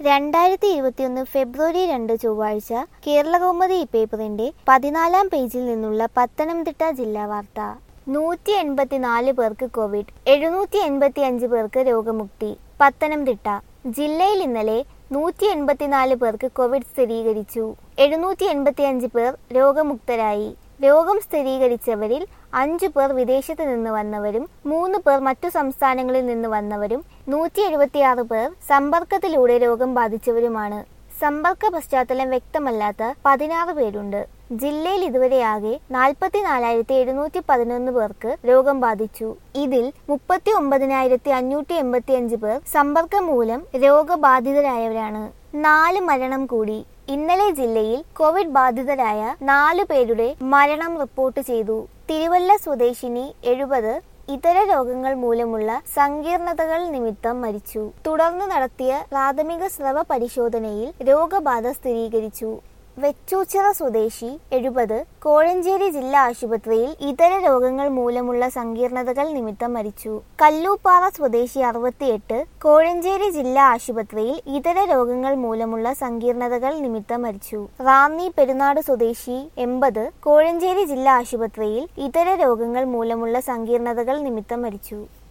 രണ്ടായിരത്തി ഇരുപത്തിയൊന്ന് ഫെബ്രുവരി രണ്ട് ചൊവ്വാഴ്ച കേരളകൗമുദി ഈ പേപ്പറിന്റെ പതിനാലാം പേജിൽ നിന്നുള്ള പത്തനംതിട്ട ജില്ലാ വാർത്ത നൂറ്റി എൺപത്തിനാല് പേർക്ക് കോവിഡ് എഴുന്നൂറ്റി എൺപത്തി അഞ്ച് പേർക്ക് രോഗമുക്തി പത്തനംതിട്ട ജില്ലയിൽ ഇന്നലെ നൂറ്റി എൺപത്തിനാല് പേർക്ക് കോവിഡ് സ്ഥിരീകരിച്ചു എഴുന്നൂറ്റി എൺപത്തി അഞ്ച് പേർ രോഗമുക്തരായി രോഗം സ്ഥിരീകരിച്ചവരിൽ അഞ്ചു പേർ വിദേശത്ത് നിന്ന് വന്നവരും മൂന്ന് പേർ മറ്റു സംസ്ഥാനങ്ങളിൽ നിന്ന് വന്നവരും നൂറ്റി എഴുപത്തിയാറ് പേർ സമ്പർക്കത്തിലൂടെ രോഗം ബാധിച്ചവരുമാണ് സമ്പർക്ക പശ്ചാത്തലം വ്യക്തമല്ലാത്ത പതിനാറ് പേരുണ്ട് ജില്ലയിൽ ഇതുവരെയാകെ നാൽപ്പത്തിനാലായിരത്തി എഴുന്നൂറ്റി പതിനൊന്ന് പേർക്ക് രോഗം ബാധിച്ചു ഇതിൽ മുപ്പത്തി ഒമ്പതിനായിരത്തി അഞ്ഞൂറ്റി എൺപത്തി അഞ്ച് പേർ സമ്പർക്കം മൂലം രോഗബാധിതരായവരാണ് നാല് മരണം കൂടി ഇന്നലെ ജില്ലയിൽ കോവിഡ് ബാധിതരായ നാലു പേരുടെ മരണം റിപ്പോർട്ട് ചെയ്തു തിരുവല്ല സ്വദേശിനി എഴുപത് ഇതര രോഗങ്ങൾ മൂലമുള്ള സങ്കീർണതകൾ നിമിത്തം മരിച്ചു തുടർന്ന് നടത്തിയ പ്രാഥമിക സ്രവ പരിശോധനയിൽ രോഗബാധ സ്ഥിരീകരിച്ചു വെച്ചൂച്ചിറ സ്വദേശി എഴുപത് കോഴഞ്ചേരി ജില്ലാ ആശുപത്രിയിൽ ഇതര രോഗങ്ങൾ മൂലമുള്ള സങ്കീർണതകൾ നിമിത്തം മരിച്ചു കല്ലൂപ്പാറ സ്വദേശി അറുപത്തിയെട്ട് കോഴഞ്ചേരി ജില്ലാ ആശുപത്രിയിൽ ഇതര രോഗങ്ങൾ മൂലമുള്ള സങ്കീർണതകൾ നിമിത്തം മരിച്ചു റാന്നി പെരുന്നാട് സ്വദേശി എൺപത് കോഴഞ്ചേരി ജില്ലാ ആശുപത്രിയിൽ ഇതര രോഗങ്ങൾ മൂലമുള്ള സങ്കീർണതകൾ നിമിത്തം മരിച്ചു